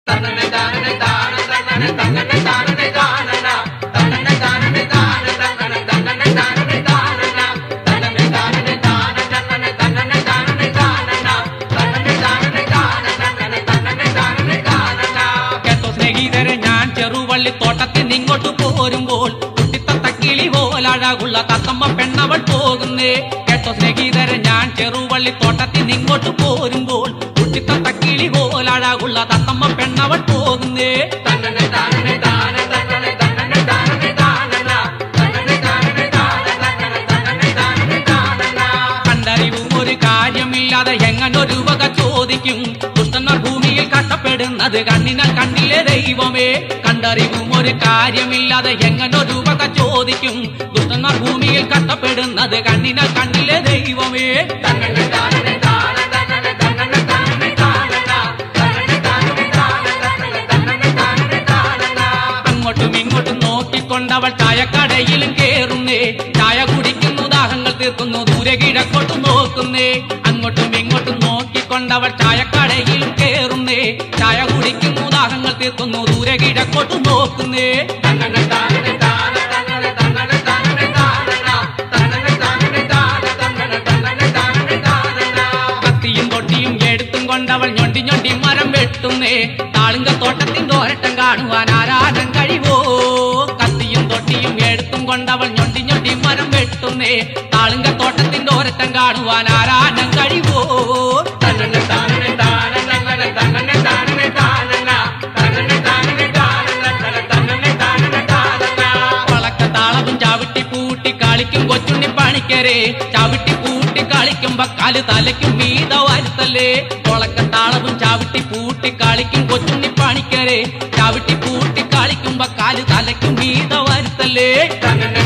കേട്ടോ സ്നേഹിതരെ ഞാൻ ചെറുവള്ളി തോട്ടത്തിൽ നിങ്ങോട്ട് പോരുമ്പോൾ കുട്ടിത്തക്കിളി പോലഴകുള്ള തത്തമ്മ പെണ്ണവൾ പോകുന്നേ കേട്ടോ സ്നേഹിതരെ ഞാൻ ചെറുവള്ളി തോട്ടത്തിൽ നിങ്ങോട്ട് പോരുമ്പോൾ കുട്ടിത്തക്കിളി പോലഴകുള്ള തത്തമ്മ പെണ്ണവൾ പോകുന്നേ കണ്ടറിവും ഒരു കാര്യമില്ലാതെ എങ്ങനൊരു വക ചോദിക്കും ദുഷ്ടന്മാർ ഭൂമിയിൽ കഷ്ടപ്പെടുന്നത് കണ്ണിനാൽ കണ്ടില്ലേ ദൈവമേ കണ്ടറിവും ഒരു കാര്യമില്ലാതെ എങ്ങനൊരു വക ചോദിക്കും ദുഷ്ടന്മാർ ഭൂമിയിൽ കഷ്ടപ്പെടുന്നത് കണ്ണിനാൽ കണ്ടില്ലേ ദൈവമേ അങ്ങോട്ടും ഇങ്ങോട്ടും നോക്കിക്കൊണ്ടവൾ ചായക്കടയിലും കേറുന്നേ ചായ കുടിക്കുന്നു ദാഹങ്ങൾ തീർക്കുന്നു ദൂരെ കിഴക്കോട്ട് നോക്കുന്നേ അങ്ങോട്ടും ഇങ്ങോട്ടും നോക്കിക്കൊണ്ടവൾ ചായക്കടയിലും കേറുന്നേ ചായ കുടിക്കുന്നു ദാഹങ്ങൾ തീർക്കുന്നു ദൂരെ കിഴക്കോട്ട് നോക്കുന്നേ കത്തിയും തൊട്ടിയും എടുത്തും കൊണ്ടവൾ ഞൊണ്ടി ഞൊണ്ടി മരം വെട്ടുന്നേ താളുങ്ക തോട്ടത്തിന്റെ ഒരട്ടം കാണുവാൻ ആരാധം കഴിവോ കത്തിയും തൊട്ടിയും എടുത്തും കൊണ്ടവൾ ഞൊണ്ടി ഞൊണ്ടി മരം വെട്ടുന്നേ താളുങ്ക തോട്ടത്തിന്റെ ഒരട്ടം കാണുവാൻ ആരാധം കഴിവോ വളക്ക താളവും ചവിട്ടി പൂട്ടി കളിക്കും കൊച്ചുണ്ണി പണിക്കരെ ചവിട്ടി പൂട്ടി കളിക്കുമ്പോ കാല് തലയ്ക്കും മീത വരുത്തല്ലേ വളക്ക താളവും ചവിട്ടി പൂട്ടി കളിക്കും കൊച്ചുണ്ണി പണിക്കരെ ചവിട്ടി പൂട്ടി കളിക്കുമ്പോ കാല് തലയ്ക്കും മീത വരുത്തല്ലേ